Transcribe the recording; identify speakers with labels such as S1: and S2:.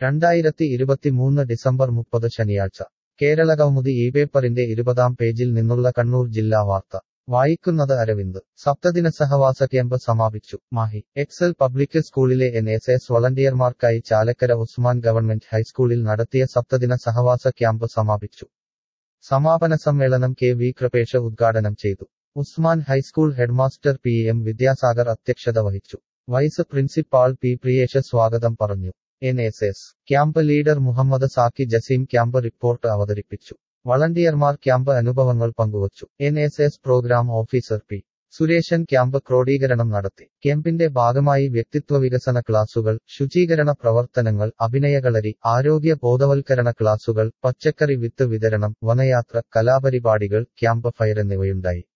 S1: രണ്ടായിരത്തി ഇരുപത്തിമൂന്ന് ഡിസംബർ മുപ്പത് ശനിയാഴ്ച കേരളകൗമുദി ഈ പേപ്പറിന്റെ ഇരുപതാം പേജിൽ നിന്നുള്ള കണ്ണൂർ ജില്ലാ വാർത്ത വായിക്കുന്നത് അരവിന്ദ് സപ്തദിന സഹവാസ ക്യാമ്പ് സമാപിച്ചു മാഹി എക്സൽ പബ്ലിക് സ്കൂളിലെ എൻ എസ് എസ് വളണ്ടിയർമാർക്കായി ചാലക്കര ഉസ്മാൻ ഗവൺമെന്റ് ഹൈസ്കൂളിൽ നടത്തിയ സപ്തദിന സഹവാസ ക്യാമ്പ് സമാപിച്ചു സമാപന സമ്മേളനം കെ വി കൃപേഷ് ഉദ്ഘാടനം ചെയ്തു Usman high school headmaster P M Vidyasagar അധ്യക്ഷത വഹിച്ചു വൈസ് പ്രിൻസിപ്പാൾ പി പ്രിയേഷ് സ്വാഗതം പറഞ്ഞു N S S camp leader Muhammad Zaki Jaseem camp report അവതരിപ്പിച്ചു വളണ്ടിയർമാർ ക്യാമ്പ് അനുഭവങ്ങൾ പങ്കുവച്ചു N S S programme officer P Sureshan camp ക്രോഡീകരണം നടത്തി ക്യാമ്പിന്റെ ഭാഗമായി വ്യക്തിത്വ വികസന ക്ലാസുകൾ ശുചീകരണ പ്രവർത്തനങ്ങൾ അഭിനയകളരി ആരോഗ്യ ബോധവൽക്കരണ ക്ലാസുകൾ പച്ചക്കറി വിത്ത് വിതരണം വനയാത്ര കലാപരിപാടികൾ ക്യാമ്പ് ഫയർ എന്നിവയുണ്ടായി